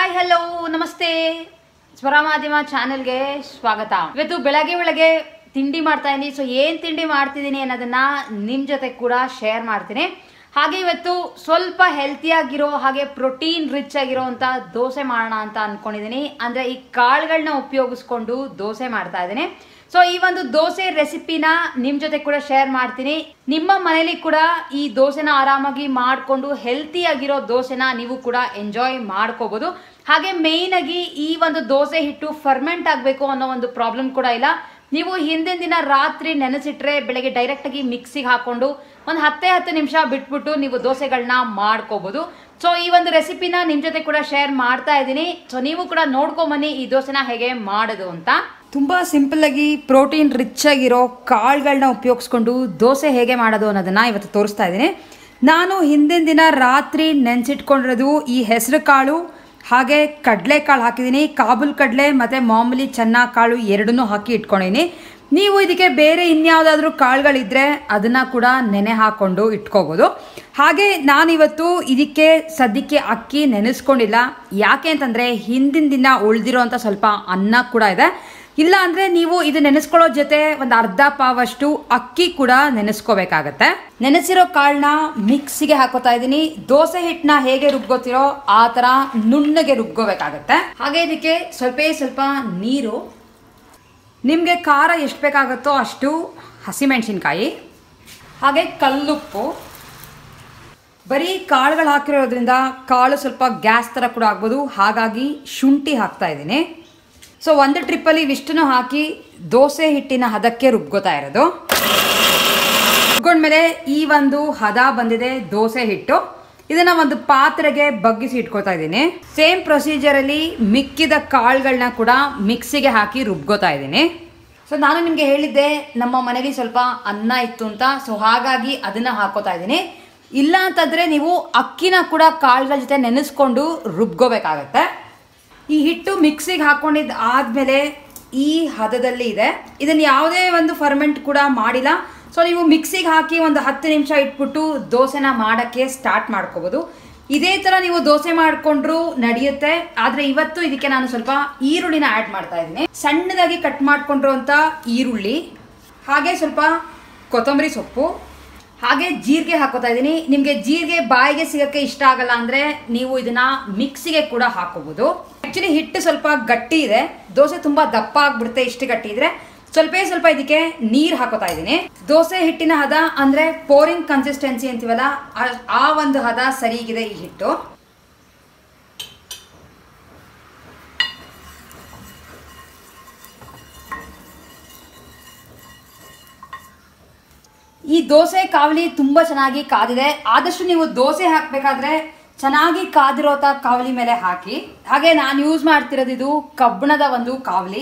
hi hello ನಮಸ್ತೆ ಸ್ವರ ಮಾಧ್ಯಮ ಚಾನೆಲ್ಗೆ ಸ್ವಾಗತ ಇವತ್ತು ಬೆಳಗ್ಗೆ ಬೆಳಗ್ಗೆ ತಿಂಡಿ ಮಾಡ್ತಾ ಇದೀನಿ ಸೊ ಏನ್ ತಿಂಡಿ ಮಾಡ್ತಿದ್ದೀನಿ ಅನ್ನೋದನ್ನ ನಿಮ್ ಜೊತೆ ಕೂಡ ಶೇರ್ ಮಾಡ್ತೀನಿ ಹಾಗೆ ಇವತ್ತು ಸ್ವಲ್ಪ ಹೆಲ್ತಿಯಾಗಿರೋ ಹಾಗೆ ಪ್ರೋಟೀನ್ ರಿಚ್ ಆಗಿರೋ ಅಂತ ದೋಸೆ ಮಾಡೋಣ ಅಂತ ಅನ್ಕೊಂಡಿದ್ದೀನಿ ಅಂದ್ರೆ ಈ ಕಾಳುಗಳನ್ನ ಉಪಯೋಗಿಸ್ಕೊಂಡು ದೋಸೆ ಮಾಡ್ತಾ ಇದ್ದೀನಿ ಸೊ ಈ ಒಂದು ದೋಸೆ ರೆಸಿಪಿನ ನಿಮ್ ಜೊತೆ ಕೂಡ ಶೇರ್ ಮಾಡ್ತೀನಿ ನಿಮ್ಮ ಮನೇಲಿ ಕೂಡ ಈ ದೋಸೆನ ಆರಾಮಾಗಿ ಮಾಡ್ಕೊಂಡು ಹೆಲ್ತಿ ಆಗಿರೋ ದೋಸೆನ ನೀವು ಕೂಡ ಎಂಜಾಯ್ ಮಾಡ್ಕೋಬಹುದು ಹಾಗೆ ಮೇಯ್ನ್ ಆಗಿ ಈ ಒಂದು ದೋಸೆ ಹಿಟ್ಟು ಫರ್ಮೆಂಟ್ ಆಗಬೇಕು ಅನ್ನೋ ಒಂದು ಪ್ರಾಬ್ಲಮ್ ಕೂಡ ಇಲ್ಲ ನೀವು ಹಿಂದಿನ ದಿನ ರಾತ್ರಿ ನೆನೆಸಿಟ್ರೆ ಬೆಳಗ್ಗೆ ಡೈರೆಕ್ಟ್ ಆಗಿ ಮಿಕ್ಸಿಗೆ ಹಾಕೊಂಡು ಒಂದು ಹತ್ತೇ ಹತ್ತು ನಿಮಿಷ ಬಿಟ್ಬಿಟ್ಟು ನೀವು ದೋಸೆಗಳನ್ನ ಮಾಡ್ಕೋಬಹುದು ಸೊ ಈ ಒಂದು ರೆಸಿಪಿನ ನಿಮ್ ಜೊತೆ ಕೂಡ ಶೇರ್ ಮಾಡ್ತಾ ಇದ್ದೀನಿ ಸೊ ನೀವು ಕೂಡ ನೋಡ್ಕೊಂಬನ್ನಿ ಈ ದೋಸೆನ ಹೇಗೆ ಮಾಡೋದು ಅಂತ ತುಂಬಾ ಸಿಂಪಲ್ ಆಗಿ ಪ್ರೋಟೀನ್ ರಿಚ್ ಆಗಿರೋ ಕಾಳುಗಳನ್ನ ಉಪಯೋಗಿಸ್ಕೊಂಡು ದೋಸೆ ಹೇಗೆ ಮಾಡೋದು ಅನ್ನೋದನ್ನ ಇವತ್ತು ತೋರಿಸ್ತಾ ಇದ್ದೀನಿ ನಾನು ಹಿಂದಿನ ದಿನ ರಾತ್ರಿ ನೆನ್ಸಿಟ್ಕೊಂಡಿರೋದು ಈ ಹೆಸರು ಕಾಳು ಹಾಗೆ ಕಡಲೆಕಾಳು ಹಾಕಿದ್ದೀನಿ ಕಾಬೂಲ್ ಕಡಲೆ ಮತ್ತು ಮಾಮೂಲಿ ಚೆನ್ನ ಕಾಳು ಎರಡನ್ನೂ ಹಾಕಿ ಇಟ್ಕೊಂಡಿದ್ದೀನಿ ನೀವು ಇದಕ್ಕೆ ಬೇರೆ ಇನ್ಯಾವುದಾದ್ರೂ ಕಾಳುಗಳಿದ್ರೆ ಅದನ್ನು ಕೂಡ ನೆನೆ ಹಾಕ್ಕೊಂಡು ಇಟ್ಕೋಬೋದು ಹಾಗೆ ನಾನಿವತ್ತು ಇದಕ್ಕೆ ಸದ್ಯಕ್ಕೆ ಅಕ್ಕಿ ನೆನೆಸ್ಕೊಂಡಿಲ್ಲ ಯಾಕೆ ಅಂತಂದರೆ ಹಿಂದಿನ ದಿನ ಉಳಿದಿರೋಂಥ ಸ್ವಲ್ಪ ಅನ್ನ ಕೂಡ ಇದೆ ಇಲ್ಲ ಅಂದರೆ ನೀವು ಇದು ನೆನೆಸ್ಕೊಳ್ಳೋ ಜೊತೆ ಒಂದು ಅರ್ಧ ಪಾವಷ್ಟು ಅಕ್ಕಿ ಕೂಡ ನೆನೆಸ್ಕೋಬೇಕಾಗತ್ತೆ ನೆನೆಸಿರೋ ಕಾಳನ್ನ ಮಿಕ್ಸಿಗೆ ಹಾಕೋತಾ ಇದ್ದೀನಿ ದೋಸೆ ಹಿಟ್ಟನ್ನ ಹೇಗೆ ರುಬ್ಕೋತಿರೋ ಆ ಥರ ನುಣ್ಣಗೆ ರುಬ್ಕೋಬೇಕಾಗತ್ತೆ ಹಾಗೆ ಇದಕ್ಕೆ ಸ್ವಲ್ಪ ಸ್ವಲ್ಪ ನೀರು ನಿಮಗೆ ಖಾರ ಎಷ್ಟು ಬೇಕಾಗುತ್ತೋ ಅಷ್ಟು ಹಸಿಮೆಣಸಿನ್ಕಾಯಿ ಹಾಗೆ ಕಲ್ಲುಪ್ಪು ಬರೀ ಕಾಳುಗಳು ಹಾಕಿರೋದ್ರಿಂದ ಕಾಳು ಸ್ವಲ್ಪ ಗ್ಯಾಸ್ ಥರ ಕೂಡ ಆಗ್ಬೋದು ಹಾಗಾಗಿ ಶುಂಠಿ ಹಾಕ್ತಾ ಇದ್ದೀನಿ ಸೊ ಒಂದು ಟ್ರಿಪ್ಪಲ್ಲಿ ಇವಿಷ್ಟನ್ನು ಹಾಕಿ ದೋಸೆ ಹಿಟ್ಟಿನ ಹದಕ್ಕೆ ರುಬ್ಕೋತಾ ಇರೋದು ರುಬ್ಕೊಂಡ್ಮೇಲೆ ಈ ಒಂದು ಹದ ಬಂದಿದೆ ದೋಸೆ ಹಿಟ್ಟು ಇದನ್ನ ಒಂದು ಪಾತ್ರೆಗೆ ಬಗ್ಗಿಸಿ ಇಟ್ಕೋತಾ ಇದ್ದೀನಿ ಸೇಮ್ ಪ್ರೊಸೀಜರ್ ಅಲ್ಲಿ ಮಿಕ್ಕಿದ ಕಾಳುಗಳನ್ನ ಕೂಡ ಮಿಕ್ಸಿಗೆ ಹಾಕಿ ರುಬ್ಕೋತಾ ಇದ್ದೀನಿ ಸೊ ನಾನು ನಿಮಗೆ ಹೇಳಿದ್ದೆ ನಮ್ಮ ಮನೇಲಿ ಸ್ವಲ್ಪ ಅನ್ನ ಇತ್ತು ಅಂತ ಸೊ ಹಾಗಾಗಿ ಅದನ್ನ ಹಾಕೋತಾ ಇದ್ದೀನಿ ಇಲ್ಲ ಅಂತಂದ್ರೆ ನೀವು ಅಕ್ಕಿನ ಕೂಡ ಕಾಳುಗಳ ಜೊತೆ ನೆನೆಸ್ಕೊಂಡು ರುಬ್ಕೋಬೇಕಾಗತ್ತೆ ಈ ಹಿಟ್ಟು ಮಿಕ್ಸಿಗೆ ಹಾಕೊಂಡಿದ್ ಆದ್ಮೇಲೆ ಈ ಹದದಲ್ಲಿ ಇದೆ ಇದನ್ನ ಯಾವುದೇ ಒಂದು ಫರ್ಮೆಂಟ್ ಕೂಡ ಮಾಡಿಲ್ಲ ಸೊ ನೀವು ಮಿಕ್ಸಿಗೆ ಹಾಕಿ ಒಂದು ಹತ್ತು ನಿಮಿಷ ಇಟ್ಬಿಟ್ಟು ದೋಸೆನ ಮಾಡೋಕ್ಕೆ ಸ್ಟಾರ್ಟ್ ಮಾಡ್ಕೋಬೋದು ಇದೇ ಥರ ನೀವು ದೋಸೆ ಮಾಡಿಕೊಂಡ್ರು ನಡೆಯುತ್ತೆ ಆದರೆ ಇವತ್ತು ಇದಕ್ಕೆ ನಾನು ಸ್ವಲ್ಪ ಈರುಳ್ಳಿನ ಆ್ಯಡ್ ಮಾಡ್ತಾ ಇದ್ದೀನಿ ಸಣ್ಣದಾಗಿ ಕಟ್ ಮಾಡ್ಕೊಂಡಿರುವಂಥ ಈರುಳ್ಳಿ ಹಾಗೆ ಸ್ವಲ್ಪ ಕೊತ್ತಂಬರಿ ಸೊಪ್ಪು ಹಾಗೆ ಜೀರಿಗೆ ಹಾಕೋತಾ ಇದ್ದೀನಿ ನಿಮಗೆ ಜೀರಿಗೆ ಬಾಯಿಗೆ ಸಿಗಕ್ಕೆ ಇಷ್ಟ ಆಗಲ್ಲ ಅಂದ್ರೆ ನೀವು ಇದನ್ನ ಮಿಕ್ಸಿಗೆ ಕೂಡ ಹಾಕೋಬಹುದು ಆಕ್ಚುಲಿ ಹಿಟ್ಟು ಸ್ವಲ್ಪ ಗಟ್ಟಿ ಇದೆ ದೋಸೆ ತುಂಬಾ ದಪ್ಪ ಆಗ್ಬಿಡುತ್ತೆ ಇಷ್ಟು ಗಟ್ಟಿ ಇದ್ರೆ ಸ್ವಲ್ಪ ಸ್ವಲ್ಪ ಇದಕ್ಕೆ ನೀರ್ ಹಾಕೋತಾ ಇದ್ದೀನಿ ದೋಸೆ ಹಿಟ್ಟಿನ ಹದ ಅಂದ್ರೆ ಪೋರಿಂಗ್ ಕನ್ಸಿಸ್ಟೆನ್ಸಿ ಅಂತೀವಲ್ಲ ಆ- ಆ ಒಂದು ಹದ ಸರಿಗಿದೆ ಈ ಹಿಟ್ಟು ಈ ದೋಸೆ ಕಾವಲಿ ತುಂಬಾ ಚೆನ್ನಾಗಿ ಕಾದಿದೆ ಆದಷ್ಟು ನೀವು ದೋಸೆ ಹಾಕ್ಬೇಕಾದ್ರೆ ಚೆನ್ನಾಗಿ ಕಾದಿರೋತ ಕಾವಲಿ ಮೇಲೆ ಹಾಕಿ ಹಾಗೆ ನಾನು ಯೂಸ್ ಮಾಡ್ತಿರೋದು ಇದು ಕಬ್ಬಣದ ಒಂದು ಕಾವಲಿ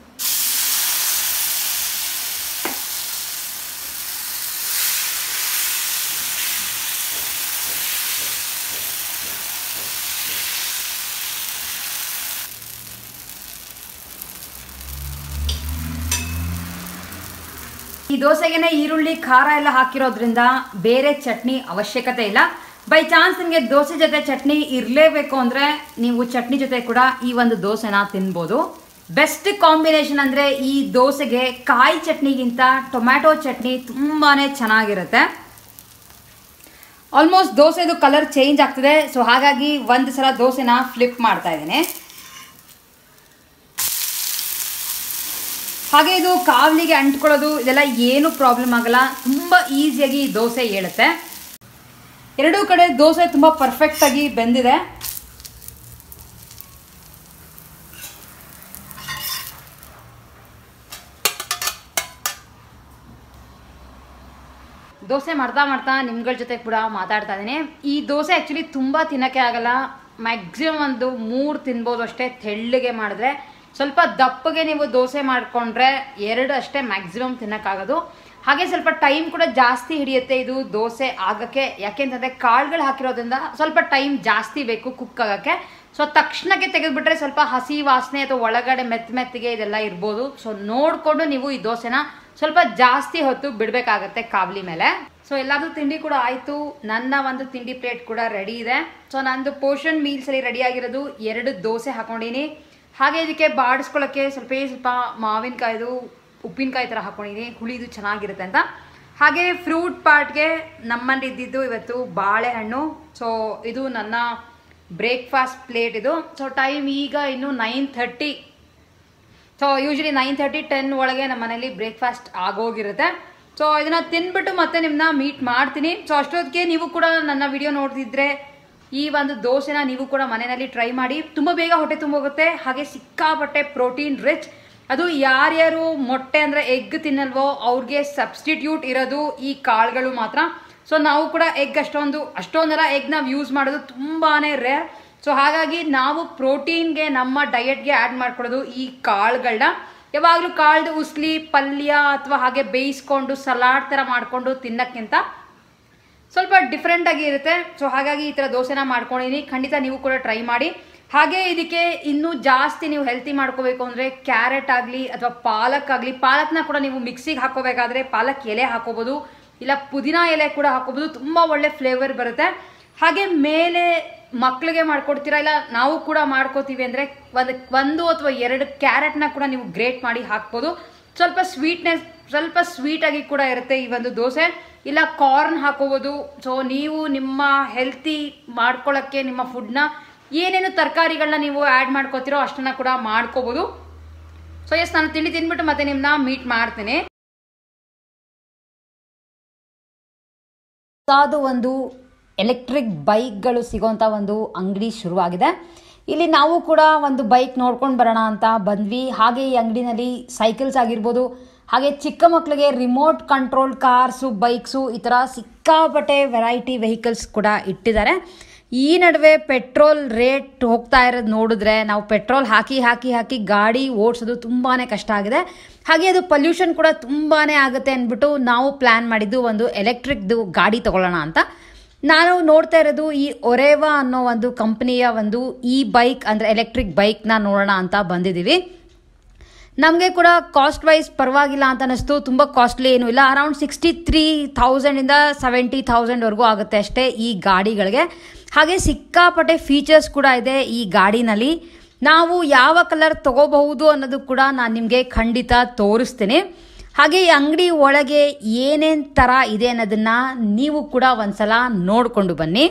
ಈ ದೋಸೆಗೆನೆ ಈರುಳ್ಳಿ ಖಾರ ಎಲ್ಲ ಹಾಕಿರೋದ್ರಿಂದ ಬೇರೆ ಚಟ್ನಿ ಅವಶ್ಯಕತೆ ಇಲ್ಲ ಬೈ ಚಾನ್ಸ್ ನಿಮಗೆ ದೋಸೆ ಜೊತೆ ಚಟ್ನಿ ಇರಲೇಬೇಕು ಅಂದರೆ ನೀವು ಚಟ್ನಿ ಜೊತೆ ಕೂಡ ಈ ಒಂದು ದೋಸೆನ ತಿನ್ಬೋದು ಬೆಸ್ಟ್ ಕಾಂಬಿನೇಷನ್ ಅಂದರೆ ಈ ದೋಸೆಗೆ ಕಾಯಿ ಚಟ್ನಿಗಿಂತ ಟೊಮ್ಯಾಟೊ ಚಟ್ನಿ ತುಂಬಾ ಚೆನ್ನಾಗಿರುತ್ತೆ ಆಲ್ಮೋಸ್ಟ್ ದೋಸೆದು ಕಲರ್ ಚೇಂಜ್ ಆಗ್ತಿದೆ ಸೊ ಹಾಗಾಗಿ ಒಂದು ಸಲ ದೋಸೆನ ಫ್ಲಿಪ್ ಮಾಡ್ತಾ ಇದ್ದೀನಿ ಹಾಗೆ ಇದು ಕಾವಲಿಗೆ ಅಂಟ್ಕೊಳ್ಳೋದು ಇದೆಲ್ಲ ಏನು ಪ್ರಾಬ್ಲಮ್ ಆಗಲ್ಲ ತುಂಬ ಈಸಿಯಾಗಿ ಈ ದೋಸೆ ಏಳುತ್ತೆ ಎರಡೂ ಕಡೆ ದೋಸೆ ತುಂಬ ಪರ್ಫೆಕ್ಟಾಗಿ ಬೆಂದಿದೆ ದೋಸೆ ಮಾಡ್ತಾ ಮಾಡ್ತಾ ನಿಮ್ಗಳ ಜೊತೆ ಕೂಡ ಮಾತಾಡ್ತಾ ಇದ್ದೀನಿ ಈ ದೋಸೆ ಆ್ಯಕ್ಚುಲಿ ತುಂಬ ತಿನ್ನೋಕ್ಕೆ ಆಗಲ್ಲ ಮ್ಯಾಕ್ಸಿಮಮ್ ಒಂದು ಮೂರು ತಿನ್ಬೋದು ಅಷ್ಟೇ ತೆಳ್ಳಗೆ ಮಾಡಿದ್ರೆ ಸ್ವಲ್ಪ ದಪ್ಪಗೆ ನೀವು ದೋಸೆ ಮಾಡಿಕೊಂಡ್ರೆ ಎರಡು ಅಷ್ಟೇ ಮ್ಯಾಕ್ಸಿಮಮ್ ತಿನ್ನೋಕ್ಕಾಗೋದು ಹಾಗೆ ಸ್ವಲ್ಪ ಟೈಮ್ ಕೂಡ ಜಾಸ್ತಿ ಹಿಡಿಯುತ್ತೆ ಇದು ದೋಸೆ ಆಗೋಕ್ಕೆ ಯಾಕೆಂತಂದರೆ ಕಾಳುಗಳು ಹಾಕಿರೋದ್ರಿಂದ ಸ್ವಲ್ಪ ಟೈಮ್ ಜಾಸ್ತಿ ಬೇಕು ಕುಕ್ ಆಗೋಕ್ಕೆ ಸೊ ತಕ್ಷಣಕ್ಕೆ ತೆಗೆದುಬಿಟ್ರೆ ಸ್ವಲ್ಪ ಹಸಿ ವಾಸನೆ ಅಥವಾ ಒಳಗಡೆ ಮೆತ್ತ ಮೆತ್ತಗೆ ಇದೆಲ್ಲ ಇರ್ಬೋದು ಸೊ ನೋಡಿಕೊಂಡು ನೀವು ಈ ದೋಸೆನ ಸ್ವಲ್ಪ ಜಾಸ್ತಿ ಹೊತ್ತು ಬಿಡಬೇಕಾಗತ್ತೆ ಕಾವಲಿ ಮೇಲೆ ಸೊ ಎಲ್ಲಾದ್ರೂ ತಿಂಡಿ ಕೂಡ ಆಯಿತು ನನ್ನ ಒಂದು ತಿಂಡಿ ಪ್ಲೇಟ್ ಕೂಡ ರೆಡಿ ಇದೆ ಸೊ ನಂದು ಪೋರ್ಷನ್ ಮೀಲ್ಸಲ್ಲಿ ರೆಡಿ ಆಗಿರೋದು ಎರಡು ದೋಸೆ ಹಾಕೊಂಡಿನಿ ಹಾಗೆ ಇದಕ್ಕೆ ಬಾಡಿಸ್ಕೊಳ್ಳೋಕ್ಕೆ ಸ್ವಲ್ಪ ಸ್ವಲ್ಪ ಮಾವಿನಕಾಯ್ದು ಉಪ್ಪಿನಕಾಯಿ ಥರ ಹಾಕೊಂಡಿನಿ ಹುಳಿದು ಚೆನ್ನಾಗಿರುತ್ತೆ ಅಂತ ಹಾಗೆ ಫ್ರೂಟ್ ಪಾರ್ಟ್ಗೆ ನಮ್ಮಲ್ಲಿ ಇದ್ದಿದ್ದು ಇವತ್ತು ಬಾಳೆಹಣ್ಣು ಸೊ ಇದು ನನ್ನ ಬ್ರೇಕ್ಫಾಸ್ಟ್ ಪ್ಲೇಟ್ ಇದು ಸೊ ಟೈಮ್ ಈಗ ಇನ್ನು nine thirty so usually nine thirty ten ಒಳಗೆ ನಮ್ಮ ಮನೇಲಿ ಬ್ರೇಕ್ಫಾಸ್ಟ್ ಆಗೋಗಿರುತ್ತೆ ಸೊ ಇದನ್ನ ತಿನ್ಬಿಟ್ಟು ಮತ್ತೆ ನಿಮ್ಮನ್ನ ಮೀಟ್ ಮಾಡ್ತೀನಿ ಸೊ ಅಷ್ಟೊತ್ತಿಗೆ ನೀವು ಕೂಡ ನನ್ನ ವಿಡಿಯೋ ನೋಡ್ತಿದ್ರೆ ಈ ಒಂದು ದೋಸೆನ ನೀವು ಕೂಡ ಮನೆಯಲ್ಲಿ ಟ್ರೈ ಮಾಡಿ ತುಂಬ ಬೇಗ ಹೊಟ್ಟೆ ತುಂಬೋಗುತ್ತೆ ಹಾಗೆ ಸಿಕ್ಕಾಪಟ್ಟೆ ಪ್ರೋಟೀನ್ ರಿಚ್ ಅದು ಯಾರ್ಯಾರು ಮೊಟ್ಟೆ ಅಂದರೆ ಎಗ್ ತಿನ್ನಲ್ವೋ ಅವ್ರಿಗೆ ಸಬ್ಸ್ಟಿಟ್ಯೂಟ್ ಇರೋದು ಈ ಕಾಳುಗಳು ಮಾತ್ರ ಸೊ ನಾವು ಕೂಡ ಎಗ್ ಅಷ್ಟೊಂದು ಅಷ್ಟೊಂದರ ಎಗ್ ನಾವು ಯೂಸ್ ಮಾಡೋದು ತುಂಬಾ ರೇರ್ ಸೊ ಹಾಗಾಗಿ ನಾವು ಪ್ರೋಟೀನ್ಗೆ ನಮ್ಮ ಡಯಟ್ಗೆ ಆ್ಯಡ್ ಮಾಡ್ಕೊಳ್ಳೋದು ಈ ಕಾಳುಗಳನ್ನ ಯಾವಾಗಲೂ ಕಾಳ್ದು ಉಸ್ಲಿ ಪಲ್ಯ ಅಥವಾ ಹಾಗೆ ಬೇಯಿಸ್ಕೊಂಡು ಸಲಾಡ್ ಥರ ಮಾಡಿಕೊಂಡು ತಿನ್ನೋಕ್ಕಿಂತ ಸ್ವಲ್ಪ ಡಿಫ್ರೆಂಟ್ ಆಗಿ ಇರುತ್ತೆ ಸೊ ಹಾಗಾಗಿ ಈ ಥರ ದೋಸೆನ ಮಾಡ್ಕೊಂಡಿನಿ ಖಂಡಿತ ನೀವು ಕೂಡ ಟ್ರೈ ಮಾಡಿ ಹಾಗೆ ಇದಕ್ಕೆ ಇನ್ನೂ ಜಾಸ್ತಿ ನೀವು ಹೆಲ್ತಿ ಮಾಡ್ಕೋಬೇಕು ಅಂದರೆ ಕ್ಯಾರೆಟ್ ಆಗಲಿ ಅಥವಾ ಪಾಲಕ್ ಆಗಲಿ ಪಾಲಕ್ನ ಕೂಡ ನೀವು ಮಿಕ್ಸಿಗೆ ಹಾಕೋಬೇಕಾದ್ರೆ ಪಾಲಕ್ ಎಲೆ ಹಾಕೋಬೋದು ಇಲ್ಲ ಪುದೀನ ಎಲೆ ಕೂಡ ಹಾಕೋಬೋದು ತುಂಬ ಒಳ್ಳೆ ಫ್ಲೇವರ್ ಬರುತ್ತೆ ಹಾಗೆ ಮೇಲೆ ಮಕ್ಳಿಗೆ ಮಾಡ್ಕೊಡ್ತೀರಾ ಇಲ್ಲ ನಾವು ಕೂಡ ಮಾಡ್ಕೋತೀವಿ ಅಂದರೆ ಒಂದು ಒಂದು ಅಥವಾ ಎರಡು ಕ್ಯಾರೆಟ್ನ ಕೂಡ ನೀವು ಗ್ರೇಟ್ ಮಾಡಿ ಹಾಕ್ಬೋದು ಸ್ವಲ್ಪ ಸ್ವೀಟ್ನೆಸ್ ಸ್ವಲ್ಪ ಸ್ವೀಟಾಗಿ ಕೂಡ ಇರುತ್ತೆ ಈ ಒಂದು ದೋಸೆ ಇಲ್ಲ ಕಾರ್ನ್ ಹಾಕೋಬೋದು ಸೊ ನೀವು ನಿಮ್ಮ ಹೆಲ್ತಿ ಮಾಡ್ಕೊಳ್ಳೋಕ್ಕೆ ನಿಮ್ಮ ಫುಡ್ನ ಏನೇನು ತರಕಾರಿಗಳನ್ನ ನೀವು ಆ್ಯಡ್ ಮಾಡ್ಕೋತೀರೋ ಅಷ್ಟನ್ನ ಕೂಡ ಮಾಡ್ಕೋಬೋದು ಸೊ ಎಸ್ ನಾನು ತಿಂಡಿ ತಿಂದ್ಬಿಟ್ಟು ಮತ್ತೆ ನಿಮ್ಮನ್ನ ಮೀಟ್ ಮಾಡ್ತೀನಿ ಅದು ಒಂದು ಎಲೆಕ್ಟ್ರಿಕ್ ಬೈಕ್ಗಳು ಸಿಗೋಂಥ ಒಂದು ಅಂಗಡಿ ಶುರುವಾಗಿದೆ ಇಲ್ಲಿ ನಾವು ಕೂಡ ಒಂದು ಬೈಕ್ ನೋಡ್ಕೊಂಡು ಬರೋಣ ಅಂತ ಬಂದ್ವಿ ಹಾಗೆ ಈ ಅಂಗಡಿನಲ್ಲಿ ಸೈಕಲ್ಸ್ ಆಗಿರ್ಬೋದು ಹಾಗೆ ಚಿಕ್ಕ ಮಕ್ಕಳಿಗೆ ರಿಮೋಟ್ ಕಂಟ್ರೋಲ್ ಕಾರ್ಸು ಬೈಕ್ಸು ಈ ಥರ ಸಿಕ್ಕಾಪಟ್ಟೆ ವೆರೈಟಿ ವೆಹಿಕಲ್ಸ್ ಕೂಡ ಇಟ್ಟಿದ್ದಾರೆ ಈ ನಡುವೆ ಪೆಟ್ರೋಲ್ ರೇಟ್ ಹೋಗ್ತಾ ಇರೋದು ನೋಡಿದ್ರೆ ನಾವು ಪೆಟ್ರೋಲ್ ಹಾಕಿ ಹಾಕಿ ಹಾಕಿ ಗಾಡಿ ಓಡಿಸೋದು ತುಂಬಾ ಕಷ್ಟ ಆಗಿದೆ ಹಾಗೆ ಅದು ಪೊಲ್ಯೂಷನ್ ಕೂಡ ತುಂಬಾ ಆಗುತ್ತೆ ಅಂದ್ಬಿಟ್ಟು ನಾವು ಪ್ಲ್ಯಾನ್ ಮಾಡಿದ್ದು ಒಂದು ಎಲೆಕ್ಟ್ರಿಕ್ದು ಗಾಡಿ ತಗೊಳ್ಳೋಣ ಅಂತ ನಾನು ನೋಡ್ತಾ ಇರೋದು ಈ ಒರೇವಾ ಅನ್ನೋ ಒಂದು ಕಂಪನಿಯ ಒಂದು ಈ ಬೈಕ್ ಅಂದರೆ ಎಲೆಕ್ಟ್ರಿಕ್ ಬೈಕ್ನ ನೋಡೋಣ ಅಂತ ಬಂದಿದ್ದೀವಿ ನಮಗೆ ಕೂಡ ಕಾಸ್ಟ್ ವೈಸ್ ಪರವಾಗಿಲ್ಲ ಅಂತ ಅನ್ನಿಸ್ತು ತುಂಬ ಕಾಸ್ಟ್ಲಿ ಏನೂ ಇಲ್ಲ ಅರೌಂಡ್ ಸಿಕ್ಸ್ಟಿ ತ್ರೀ ಥೌಸಂಡಿಂದ ಸೆವೆಂಟಿ ಥೌಸಂಡ್ವರೆಗೂ ಆಗುತ್ತೆ ಅಷ್ಟೇ ಈ ಗಾಡಿಗಳಿಗೆ ಹಾಗೆ ಸಿಕ್ಕಾಪಟ್ಟೆ ಫೀಚರ್ಸ್ ಕೂಡ ಇದೆ ಈ ಗಾಡಿನಲ್ಲಿ ನಾವು ಯಾವ ಕಲರ್ ತಗೋಬಹುದು ಅನ್ನೋದು ಕೂಡ ನಾನು ನಿಮಗೆ ಖಂಡಿತ ತೋರಿಸ್ತೀನಿ ಹಾಗೆ ಈ ಅಂಗಡಿ ಒಳಗೆ ಏನೇನು ಥರ ಇದೆ ಅನ್ನೋದನ್ನು ನೀವು ಕೂಡ ಒಂದ್ಸಲ ನೋಡಿಕೊಂಡು ಬನ್ನಿ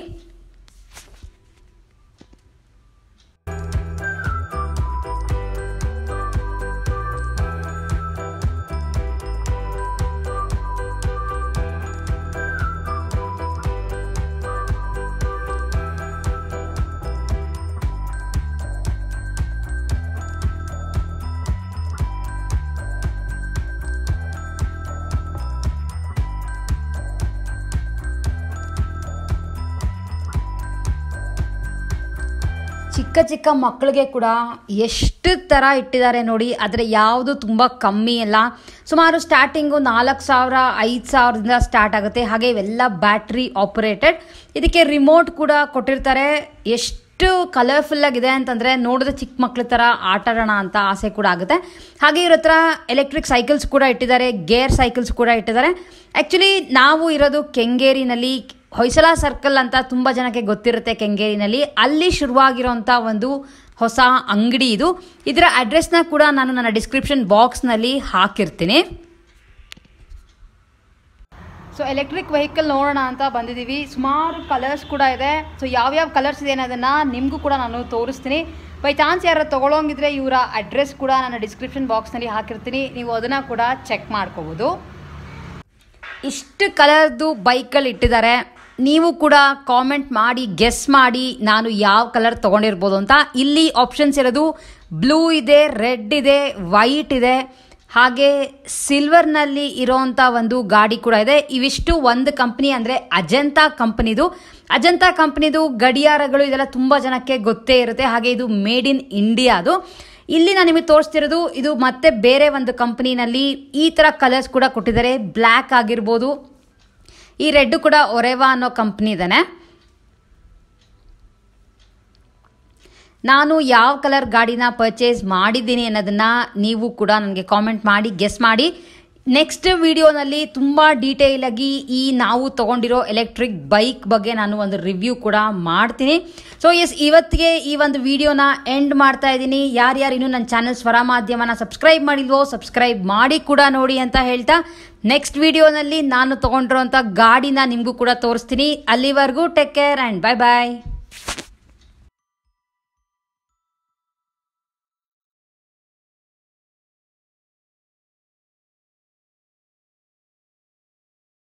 ಚಿಕ್ಕ ಚಿಕ್ಕ ಮಕ್ಕಳಿಗೆ ಕೂಡ ಎಷ್ಟು ಥರ ಇಟ್ಟಿದ್ದಾರೆ ನೋಡಿ ಆದರೆ ಯಾವುದು ತುಂಬ ಕಮ್ಮಿ ಅಲ್ಲ ಸುಮಾರು ಸ್ಟಾರ್ಟಿಂಗು ನಾಲ್ಕು ಸಾವಿರ ಐದು ಸಾವಿರದಿಂದ ಸ್ಟಾರ್ಟ್ ಆಗುತ್ತೆ ಹಾಗೆ ಇವೆಲ್ಲ ಬ್ಯಾಟ್ರಿ ಆಪರೇಟೆಡ್ ಇದಕ್ಕೆ ರಿಮೋಟ್ ಕೂಡ ಕೊಟ್ಟಿರ್ತಾರೆ ಎಷ್ಟು ಕಲರ್ಫುಲ್ ಆಗಿದೆ ಅಂತಂದರೆ ನೋಡಿದ್ರೆ ಚಿಕ್ಕ ಮಕ್ಳ ಥರ ಆಟ ಆಡೋಣ ಅಂತ ಆಸೆ ಕೂಡ ಆಗುತ್ತೆ ಹಾಗೆ ಇವ್ರ ಹತ್ರ ಎಲೆಕ್ಟ್ರಿಕ್ ಸೈಕಲ್ಸ್ ಕೂಡ ಇಟ್ಟಿದ್ದಾರೆ ಗೇರ್ ಸೈಕಲ್ಸ್ ಕೂಡ ಇಟ್ಟಿದ್ದಾರೆ ಆ್ಯಕ್ಚುಲಿ ನಾವು ಇರೋದು ಕೆಂಗೇರಿನಲ್ಲಿ ಹೊಯ್ಸಳ ಸರ್ಕಲ್ ಅಂತ ತುಂಬ ಜನಕ್ಕೆ ಗೊತ್ತಿರುತ್ತೆ ಕೆಂಗೇರಿನಲ್ಲಿ ಅಲ್ಲಿ ಶುರುವಾಗಿರೋಂಥ ಒಂದು ಹೊಸ ಅಂಗಡಿ ಇದು ಇದರ ಅಡ್ರೆಸ್ನ ಕೂಡ ನಾನು ನನ್ನ ಡಿಸ್ಕ್ರಿಪ್ಷನ್ ಬಾಕ್ಸ್ನಲ್ಲಿ ಹಾಕಿರ್ತೀನಿ ಸೊ ಎಲೆಕ್ಟ್ರಿಕ್ ವೆಹಿಕಲ್ ನೋಡೋಣ ಅಂತ ಬಂದಿದ್ದೀವಿ ಸುಮಾರು ಕಲರ್ಸ್ ಕೂಡ ಇದೆ ಸೊ ಯಾವ್ಯಾವ ಕಲರ್ಸ್ ಇದೆ ಅನ್ನೋದನ್ನು ನಿಮಗೂ ಕೂಡ ನಾನು ತೋರಿಸ್ತೀನಿ ಬೈ ಚಾನ್ಸ್ ಯಾರು ತೊಗೊಳೋಂಗಿದ್ರೆ ಇವರ ಅಡ್ರೆಸ್ ಕೂಡ ನನ್ನ ಡಿಸ್ಕ್ರಿಪ್ಷನ್ ಬಾಕ್ಸ್ನಲ್ಲಿ ಹಾಕಿರ್ತೀನಿ ನೀವು ಅದನ್ನು ಕೂಡ ಚೆಕ್ ಮಾಡ್ಕೋಬೋದು ಇಷ್ಟು ಕಲರ್ದು ಬೈಕ್ಗಳು ಇಟ್ಟಿದ್ದಾರೆ ನೀವು ಕೂಡ ಕಾಮೆಂಟ್ ಮಾಡಿ ಗೆಸ್ ಮಾಡಿ ನಾನು ಯಾವ ಕಲರ್ ತೊಗೊಂಡಿರ್ಬೋದು ಅಂತ ಇಲ್ಲಿ ಆಪ್ಷನ್ಸ್ ಇರೋದು ಬ್ಲೂ ಇದೆ ರೆಡ್ ಇದೆ ವೈಟ್ ಇದೆ ಹಾಗೆ ಸಿಲ್ವರ್ನಲ್ಲಿ ಇರೋವಂಥ ಒಂದು ಗಾಡಿ ಕೂಡ ಇದೆ ಇವಿಷ್ಟು ಒಂದು ಕಂಪ್ನಿ ಅಂದರೆ ಅಜಂತಾ ಕಂಪ್ನಿದು ಅಜಂತಾ ಕಂಪ್ನಿದು ಗಡಿಯಾರಗಳು ಇದೆಲ್ಲ ತುಂಬ ಜನಕ್ಕೆ ಗೊತ್ತೇ ಇರುತ್ತೆ ಹಾಗೆ ಇದು ಮೇಡ್ ಇನ್ ಇಂಡಿಯಾದು ಇಲ್ಲಿ ನಾನು ನಿಮಗೆ ತೋರಿಸ್ತಿರೋದು ಇದು ಮತ್ತೆ ಬೇರೆ ಒಂದು ಕಂಪ್ನಿನಲ್ಲಿ ಈ ಥರ ಕಲರ್ಸ್ ಕೂಡ ಕೊಟ್ಟಿದ್ದಾರೆ ಬ್ಲ್ಯಾಕ್ ಆಗಿರ್ಬೋದು ಈ ರೆಡ್ ಕೂಡ ಒರೆವಾ ಅನ್ನೋ ಕಂಪ್ನಿ ಇದ್ದಾನೆ ನಾನು ಯಾವ ಕಲರ್ ಗಾಡಿನ ಪರ್ಚೇಸ್ ಮಾಡಿದ್ದೀನಿ ಅನ್ನೋದನ್ನ ನೀವು ಕೂಡ ನನಗೆ ಕಾಮೆಂಟ್ ಮಾಡಿ ಗೆಸ್ ಮಾಡಿ ನೆಕ್ಸ್ಟ್ ವಿಡಿಯೋನಲ್ಲಿ ತುಂಬ ಡೀಟೇಲ್ ಆಗಿ ಈ ನಾವು ತಗೊಂಡಿರೋ ಎಲೆಕ್ಟ್ರಿಕ್ ಬೈಕ್ ಬಗ್ಗೆ ನಾನು ಒಂದು ರಿವ್ಯೂ ಕೂಡ ಮಾಡ್ತೀನಿ ಸೊ ಎಸ್ ಇವತ್ತಿಗೆ ಈ ಒಂದು ವಿಡಿಯೋನ ಎಂಡ್ ಮಾಡ್ತಾ ಇದ್ದೀನಿ ಯಾರ್ಯಾರು ಇನ್ನೂ ನನ್ನ ಚಾನಲ್ ಸ್ವರ ಮಾಧ್ಯಮನ ಸಬ್ಸ್ಕ್ರೈಬ್ ಮಾಡಿಲ್ವೋ ಸಬ್ಸ್ಕ್ರೈಬ್ ಮಾಡಿ ಕೂಡ ನೋಡಿ ಅಂತ ಹೇಳ್ತಾ ನೆಕ್ಸ್ಟ್ ವಿಡಿಯೋನಲ್ಲಿ ನಾನು ತಗೊಂಡಿರೋಂಥ ಗಾಡಿನ ನಿಮಗೂ ಕೂಡ ತೋರಿಸ್ತೀನಿ ಅಲ್ಲಿವರೆಗೂ take care and bye bye